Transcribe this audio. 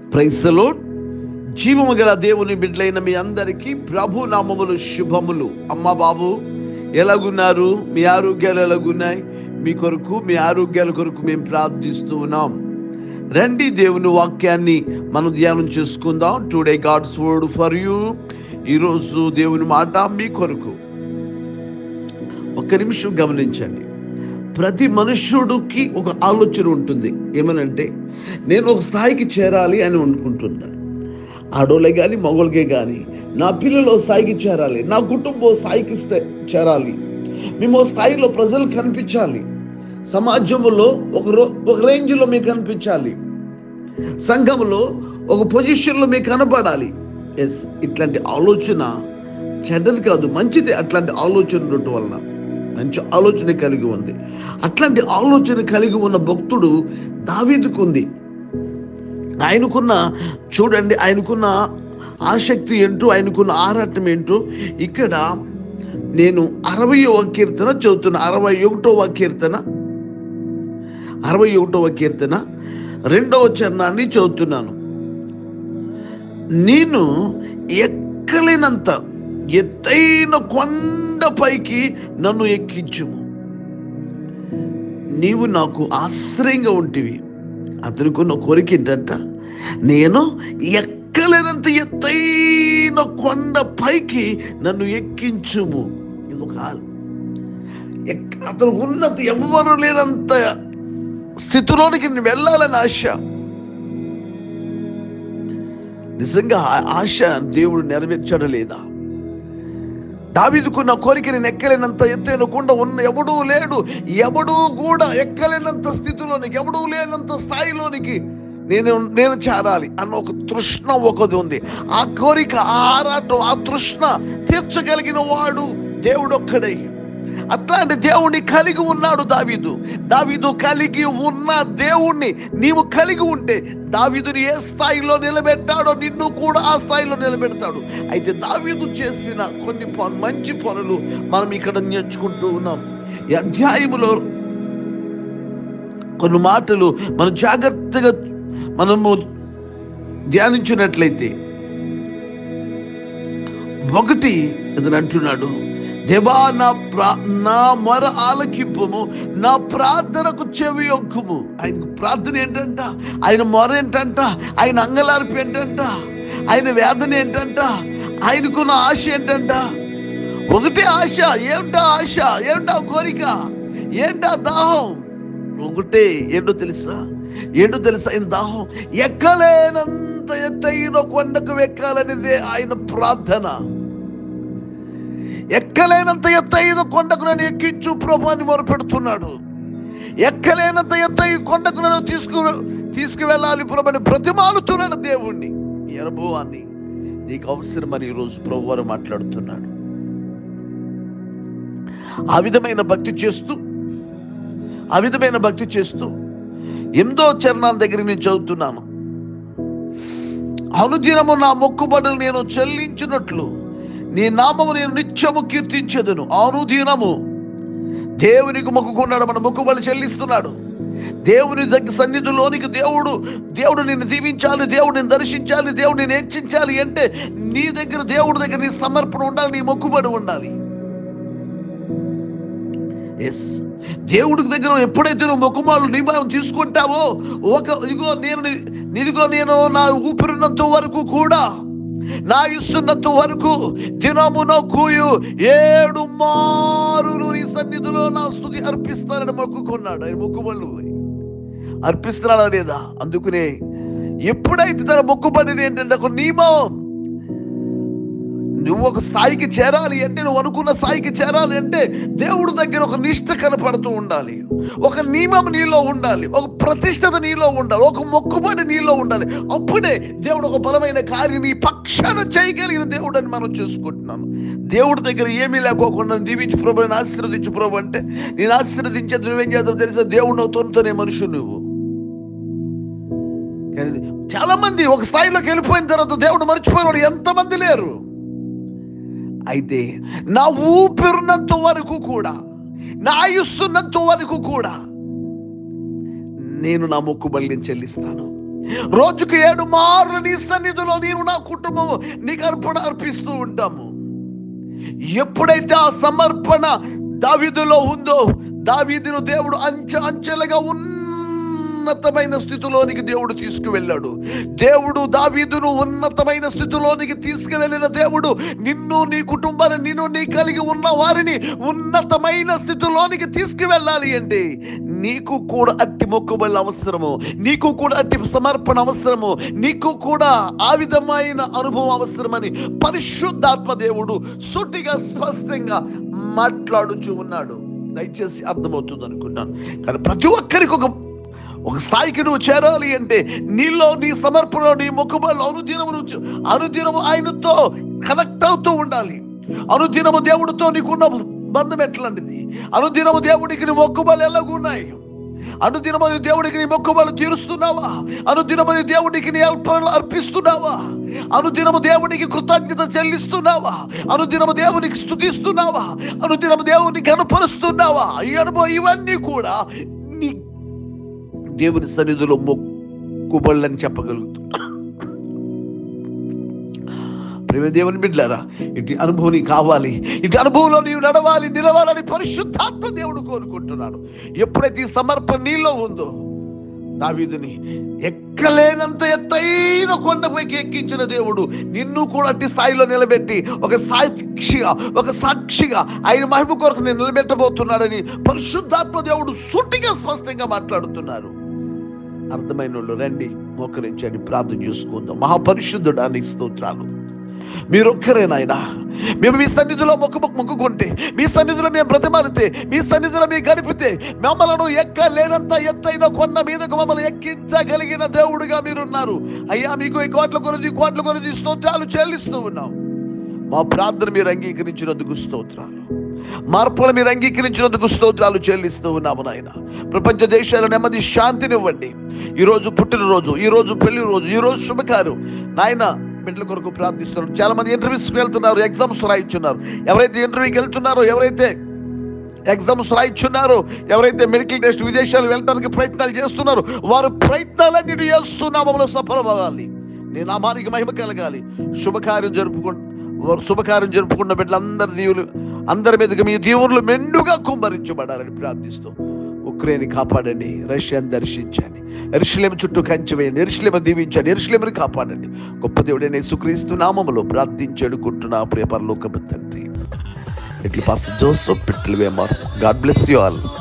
ప్రైసలో జీవము గల దేవుని బిడ్డలైన మీ అందరికీ ప్రభు నామములు శుభములు అమ్మ బాబు ఎలాగున్నారు మీ ఆరోగ్యాలు ఎలాగున్నాయి మీ కొరకు మీ ఆరోగ్యాల కొరకు మేము ప్రార్థిస్తూ ఉన్నాం రండి దేవుని వాక్యాన్ని మనం ధ్యానం చేసుకుందాం today God's word for you ఈరోజు దేవుని మాట మీ కొరకు ఒక్క నిమిషం గమనించండి ప్రతి మనుష్యుడికి ఒక ఆలోచన ఉంటుంది ఏమనంటే నేను ఒక స్థాయికి చేరాలి అని అనుకుంటున్నాను ఆడోళ్ళే కానీ మగోళ్ళకే కానీ నా పిల్లలు ఓ స్థాయికి చేరాలి నా కుటుంబం ఓ స్థాయికి స్థా- చేరాలి మేము ఓ స్థాయిలో ప్రజలు కనిపించాలి సమాజంలో ఒక రో ఒక రేంజ్లో మీకు కనిపించాలి సంఘంలో ఒక పొజిషన్లో మీకు కనపడాలి ఎస్ ఇట్లాంటి ఆలోచన చెడ్డది కాదు మంచిది అట్లాంటి ఆలోచన ఉండటం వలన మంచి ఆలోచన కలిగి ఉంది అట్లాంటి ఆలోచన కలిగి ఉన్న భక్తుడు దావీదుకు ఉంది ఆయనకున్న చూడండి ఆయనకున్న ఆసక్తి ఏంటో ఆయనకున్న ఆరాటం ఏంటో ఇక్కడ నేను అరవయవ కీర్తన చదువుతున్నా అరవై ఒకటవ కీర్తన అరవై ఒకటవ కీర్తన రెండవ చరణాన్ని చదువుతున్నాను నేను ఎక్కలేనంత ఎత్తైన కొండపైకి నన్ను ఎక్కించుము నీవు నాకు ఆశ్రయంగా ఉంటివి అతనికున్న కోరిక ఏంటంట నేను ఎక్కలేనంత ఎత్తైన కొండ పైకి నన్ను ఎక్కించుము ఎందుకు ఎక్క- అతనికి ఉన్నత ఎవ్వరు లేనంత స్థితిలోనికి నేను వెళ్ళాలని ఆశ నిజంగా ఆ ఆశ దేవుడు నెరవేర్చాడు లేదా దావీదుకున్న కోరిక నేను ఎక్కలేనంత ఎత్తైన కొండ ఉన్న ఎవడూ లేడు ఎవడూ కూడా ఎక్కలేనంత స్థితిలోనికి ఎవడూ లేనంత స్థాయిలోనికి నేను నేను చేరాలి అన్న ఒక తృష్ణ ఒకది ఉంది ఆ కోరిక ఆ ఆరాటం ఆ తృష్ణ తీర్చగలిగిన వాడు దేవుడు ఒక్కడే అట్లాంటి దేవుణ్ణి కలిగి ఉన్నాడు దావీదు దావీదు కలిగి ఉన్న దేవుణ్ణి నీవు కలిగి ఉంటే దావీదుని ఏ స్థాయిలో నిలబెట్టాడో నిన్ను కూడా ఆ స్థాయిలో నిలబెడతాడు అయితే దావీదు చేసిన కొన్ని పను మంచి పనులు మనం ఇక్కడ నేర్చుకుంటూ ఉన్నాం ఈ అధ్యాయములో కొన్ని మాటలు మనం జాగ్రత్తగా మనము ధ్యానించినట్లయితే ఒకటి అతను అంటున్నాడు దేవా నా ప్రా నా మొర ఆలకింపుము నా ప్రార్థనకు చెవి యొక్కుము ఆయన ప్రార్థన ఏంటంట ఆయన మొర ఏంటంట ఆయన అంగలార్పు ఏంటంట ఆయన వేదన ఏంటంట ఆయనకున్న ఆశ ఏంటంట ఒకటే ఆశ ఏమిటా ఆశ ఏమిటా కోరిక ఏంటా దాహం ఒకటే ఏంటో తెలుసా ఏంటో తెలుసా ఆయన దాహం ఎక్కలేనంత ఎత్తైన కొండకు ఎక్కాలనేదే ఆయన ప్రార్థన ఎక్కలేనంత ఎత్తైన కొండకు నన్ను ఎక్కించు ప్రభాని మొరపెడుతున్నాడు ఎక్కలేనంత ఎత్తై కొండకు నన్ను తీసుకు తీసుకువెళ్ళాలి ప్రభని ప్రతిమాలుతున్నాడు దేవుణ్ణి ఈ అనుభవాన్ని నీకు అవసరమని ఈరోజు ప్రభు వారు మాట్లాడుతున్నాడు ఆ విధమైన భక్తి చేస్తూ ఆ విధమైన భక్తి చేస్తూ ఎనిమిదో చరణాల దగ్గర నేను చదువుతున్నాను అనుదినము నా మొక్కుబడులు నేను చెల్లించినట్లు నీ నామము నేను నిత్యము కీర్తించదును అనుదినము దేవునికి మొక్కుకున్నాడు మన మొక్కుబడి చెల్లిస్తున్నాడు దేవుని దగ్గర సన్నిధిలోనికి దేవుడు దేవుడు నిన్ను దీవించాలి దేవుడు నిన్ను దర్శించాలి దేవుడు నిన్ను హెచ్చించాలి అంటే నీ దగ్గర దేవుడి దగ్గర నీ సమర్పణ ఉండాలి నీ మొక్కుబడి ఉండాలి ఎస్ దేవుడికి దగ్గర ఎప్పుడైతే నువ్వు మొక్కుమాలు నియమం తీసుకుంటావో ఒక ఇదిగో నేను ని- ఇదిగో నేను నా ఊపిరినంత వరకు కూడా నా ఇస్తున్నంత వరకు దినమున కూయు ఏడు మారులు నీ సన్నిధిలో నా స్థుతి అర్పిస్తానని మొక్కుకున్నాడు ఆయన మొక్కుబళ్ళు అర్పిస్తున్నాడా లేదా అందుకనే ఎప్పుడైతే తన మొక్కుబడిని ఏంటంటే ఒక నియమం నువ్వు ఒక స్థాయికి చేరాలి అంటే నువ్వు అనుకున్న స్థాయికి చేరాలి అంటే దేవుడి దగ్గర ఒక నిష్ట కనపడుతూ ఉండాలి ఒక నియమం నీలో ఉండాలి ఒక ప్రతిష్టత నీలో ఉండాలి ఒక మొక్కుబడి నీలో ఉండాలి అప్పుడే దేవుడు ఒక బలమైన కార్యం నీ పక్షాన చేయగలిగిన దేవుడు అని మనం చూసుకుంటున్నాను దేవుడి దగ్గర ఏమీ లేకోకుండా దీవించు ప్రభు నేను ఆశీర్వదించు ప్రభు అంటే నేను ఆశీర్వదించేది నువ్వేం చేద్దావు తెలుసా దేవుడు అవుతున్నతోనే మనుషులు నువ్వు కానీ చాలా మంది ఒక స్థాయిలోకి వెళ్ళిపోయిన తర్వాత దేవుడు మర్చిపోయినాడు ఎంతమంది లేరు అయితే నా ఊపిరినంత వరకు కూడా నా ఆయుస్సున్నంత వరకు కూడా నేను నా మొక్కుబడిని చెల్లిస్తాను రోజుకు ఏడు మార్లు నీ సన్నిధిలో నేను నా కుటుంబం నీకు అర్పణ అర్పిస్తూ ఉంటాము ఎప్పుడైతే ఆ సమర్పణ దావీదులో ఉందో దావీదును దేవుడు అంచె అంచెలుగా ఉన్నతమైన స్థితిలోనికి దేవుడు తీసుకువెళ్ళాడు దేవుడు దావీదును ఉన్నతమైన స్థితిలోనికి తీసుకువెళ్ళిన దేవుడు నిన్ను నీ కుటుంబాన్ని నిన్ను నీ కలిగి ఉన్న వారిని ఉన్నతమైన స్థితిలోనికి తీసుకువెళ్ళాలి అంటే నీకు కూడా అట్టి మొక్కుబడి అవసరము నీకు కూడా అట్టి సమర్పణ అవసరము నీకు కూడా ఆ విధమైన అనుభవం అవసరమని పరిశుద్ధాత్మ దేవుడు సుట్టిగా స్పష్టంగా మాట్లాడుచూ ఉన్నాడు దయచేసి అర్థమవుతుంది అనుకున్నాను కానీ ప్రతి ఒక్కరికి ఒక ఒక స్థాయికి నువ్వు చేరాలి అంటే నీలో నీ సమర్పణ నీ మొక్కుబళ్ళు అనుదినము నువ్వు అనుదినము ఆయనతో కనెక్ట్ అవుతూ ఉండాలి అనుదినము దేవుడితో నీకున్న బంధం ఎట్లాంటిది అనుదినము దేవుడికి నీ మొక్కుబళ్ళు ఎలాగున్నాయి అనుదినము నీ దేవుడికి నీ మొక్కుబళ్ళు తీరుస్తున్నావా అనుదినము నీ దేవుడికి నీ అర్పణలు అర్పిస్తున్నావా అనుదినము దేవునికి కృతజ్ఞత చెల్లిస్తున్నావా అనుదినము దేవునికి స్తుతిస్తున్నావా అనుదినము దేవునికి కనపరుస్తున్నావా ఈ అనుభవం ఇవన్నీ కూడా నీ దేవుని సన్నిధిలో మొక్కుబళ్ళని చెప్పగలుగుతున్నా ప్రేమ దేవుని బిడ్డారా ఇటు అనుభవం నీకు కావాలి ఇటు అనుభవంలో నీవు నడవాలి నిలవాలని పరిశుద్ధాత్మ దేవుడు కోరుకుంటున్నాడు ఎప్పుడైతే ఈ సమర్పణ నీలో ఉందో దావీదుని ఎక్కలేనంత ఎత్తైన కొండపైకి ఎక్కించిన దేవుడు నిన్ను కూడా అట్టి స్థాయిలో నిలబెట్టి ఒక సాక్షిగా ఒక సాక్షిగా ఆయన మహిమ కొరకు నేను నిలబెట్టబోతున్నాడని పరిశుద్ధాత్మ దేవుడు సుట్టిగా స్పష్టంగా మాట్లాడుతున్నారు అర్థమైన వాళ్ళు రండి మోకరించండి ప్రార్థన చేసుకుందాం మహాపరిశుద్ధుడా నీకు స్తోత్రాలు మీరొక్కరే నాయన మేము మీ సన్నిధిలో మొక్కు మొక్కుకుంటే మీ సన్నిధిలో మేము బ్రతిమాలితే మీ సన్నిధిలో మేము గడిపితే మమ్మలను ఎక్కలేనంత ఎత్తైన కొండ మీదకు మమ్మల్ని ఎక్కించగలిగిన దేవుడుగా మీరున్నారు అయ్యా మీకు ఈ కోట్ల కొరది కోట్ల కొరది స్తోత్రాలు చెల్లిస్తూ ఉన్నాం మా ప్రార్థన మీరు అంగీకరించినందుకు స్తోత్రాలు మార్పులు మీరు అంగీకరించినందుకు స్తోత్రాలు చెల్లిస్తూ ఉన్నాము నాయన ప్రపంచ దేశాల నెమ్మది శాంతినివ్వండి ఈరోజు పుట్టినరోజు ఈరోజు పెళ్లి రోజు ఈరోజు శుభకారు నాయన బిడ్డల కొరకు ప్రార్థిస్తున్నారు చాలా మంది ఇంటర్వ్యూస్కి వెళ్తున్నారు ఎగ్జామ్స్ రాయిస్తున్నారు ఎవరైతే ఇంటర్వ్యూకి వెళ్తున్నారో ఎవరైతే ఎగ్జామ్స్ రాయిచున్నారో ఎవరైతే మెడికల్ టెస్ట్ విదేశాలు వెళ్ళడానికి ప్రయత్నాలు చేస్తున్నారో వారు ప్రయత్నాలన్నిటి చేస్తున్నామలో సఫలమవ్వాలి నీ నామానికి మహిమ కలగాలి శుభకార్యం జరుపుకు వారు శుభకార్యం జరుపుకున్న బిడ్డలందరి దీవులు అందరి మీదకి మీ దీవులు మెండుగా కుమ్మరించబడాలని ప్రార్థిస్తూ ఉక్రెయిన్ కాపాడండి రష్యాను దర్శించండి ఎరుషులేము చుట్టూ కంచి వేయండి ఎరుషులేమ దీవించండి ఎరుషులేముని కాపాడండి గొప్ప దేవుడైన యేసుక్రీస్తు నామములో ప్రార్థించి అడుగుంటున్నా ప్రియ పరలోకపు తండ్రి ఇట్లు పాస్ Joseph Pittalu Vemaru God bless you all